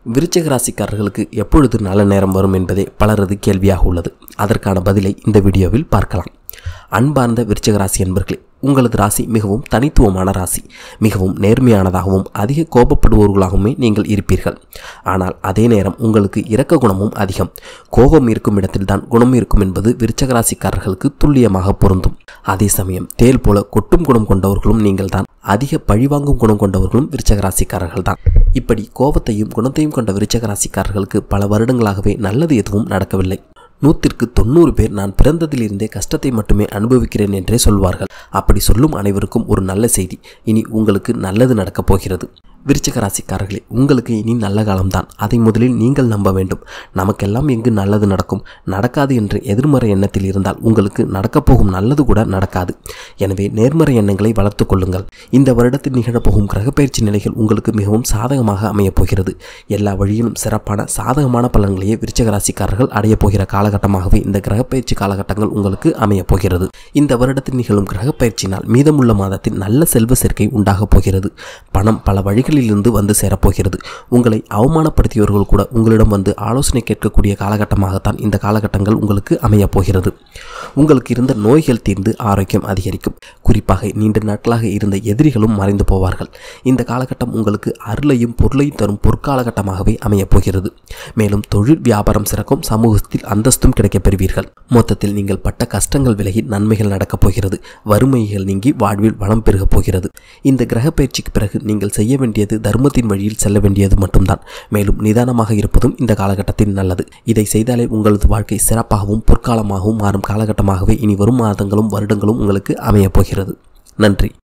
விருச்சிக ராசிக்காரர்களுக்கு எப்பொழுது நல்ல நேரம் வரும் என்பதே பலரது கேள்வியாக உள்ளது அதற்கான பதிலை இந்த வீடியோவில் பார்க்கலாம் அன்பார்ந்த விருச்சிக ராசி என்பர்களே உங்களது ராசி மிகவும் தனித்துவமான ராசி மிகவும் நேர்மையானதாகவும் அதிக கோபப்படுபவர்களாகவுமே நீங்கள் இருப்பீர்கள் ஆனால் அதே நேரம் உங்களுக்கு இரக்க குணமும் அதிகம் கோபம் இருக்கும் இடத்தில்தான் குணம் இருக்கும் என்பது விருச்சக ராசிக்காரர்களுக்கு துல்லியமாக பொருந்தும் அதே சமயம் தேல் போல கொட்டும் குணம் கொண்டவர்களும் நீங்கள்தான் அதிக பழிவாங்கும் குணம் கொண்டவர்களும் விருச்சக ராசிக்காரர்கள் தான் இப்படி கோபத்தையும் குணத்தையும் கொண்ட விருச்சக ராசிக்காரர்களுக்கு பல வருடங்களாகவே நல்லது எதுவும் நடக்கவில்லை நூற்றிற்கு தொண்ணூறு பேர் நான் பிறந்ததிலிருந்தே கஷ்டத்தை மட்டுமே அனுபவிக்கிறேன் என்றே சொல்வார்கள் அப்படி சொல்லும் அனைவருக்கும் ஒரு நல்ல செய்தி இனி உங்களுக்கு நல்லது நடக்கப் போகிறது விருச்சிக ராசிக்காரர்களே உங்களுக்கு இனி நல்ல காலம்தான் அதை முதலில் நீங்கள் நம்ப வேண்டும் நமக்கெல்லாம் எங்கு நல்லது நடக்கும் நடக்காது என்று எதிர்மறை எண்ணத்தில் இருந்தால் உங்களுக்கு நடக்கப் போகும் நல்லது கூட நடக்காது எனவே நேர்மறை எண்ணங்களை வளர்த்து கொள்ளுங்கள் இந்த வருடத்தில் நிகழப்போகும் கிரகப்பயிற்சி நிலைகள் உங்களுக்கு மிகவும் சாதகமாக அமையப் போகிறது எல்லா வழியிலும் சிறப்பான சாதகமான பலன்களையே விருச்சிக ராசிக்காரர்கள் அடையப் போகிற காலகட்டமாகவே இந்த கிரகப்பயிற்சி காலகட்டங்கள் உங்களுக்கு அமையப் போகிறது இந்த வருடத்தில் நிகழும் கிரகப்பயிற்சியினால் மீதமுள்ள மாதத்தில் நல்ல செல்வ சேர்க்கை உண்டாகப் போகிறது பணம் பல வழிகளில் இருந்து வந்து சேரப்போகிறது உங்களை அவமானப்படுத்தியவர்கள் கூட உங்களிடம் வந்து ஆலோசனை கேட்கக்கூடிய காலகட்டமாகத்தான் இந்த காலகட்டங்கள் உங்களுக்கு அமையப் போகிறது உங்களுக்கு இருந்த நோய்கள் தீர்ந்து ஆரோக்கியம் அதிகரிக்கும் குறிப்பாக நீண்ட நாட்களாக இருந்த எதிரிகளும் மறைந்து போவார்கள் இந்த காலகட்டம் உங்களுக்கு அருளையும் பொருளையும் தரும் பொற்காலகட்டமாகவே அமையப் போகிறது மேலும் தொழில் வியாபாரம் சிறக்கும் சமூகத்தில் அந்தஸ்தும் கிடைக்கப் பெறுவீர்கள் மொத்தத்தில் நீங்கள் பட்ட கஷ்டங்கள் விலகி நன்மைகள் நடக்கப் போகிறது வறுமைகள் நீங்கி வாழ்வில் வளம் பெருகப் போகிறது இந்த கிரக பயிற்சிக்கு பிறகு நீங்கள் செய்ய வேண்டியது தர்மத்தின் வழியில் செல்ல வேண்டியது மட்டும்தான் மேலும் நிதானமாக இருப்பதும் இந்த காலகட்டத்தில் நல்லது இதை செய்தாலே உங்களது வாழ்க்கை சிறப்பாகவும் பொற்காலமாகவும் மாறும் காலகட்டமாகவே இனி வரும் மாதங்களும் வருடங்களும் உங்களுக்கு அமையப் போகிறது நன்றி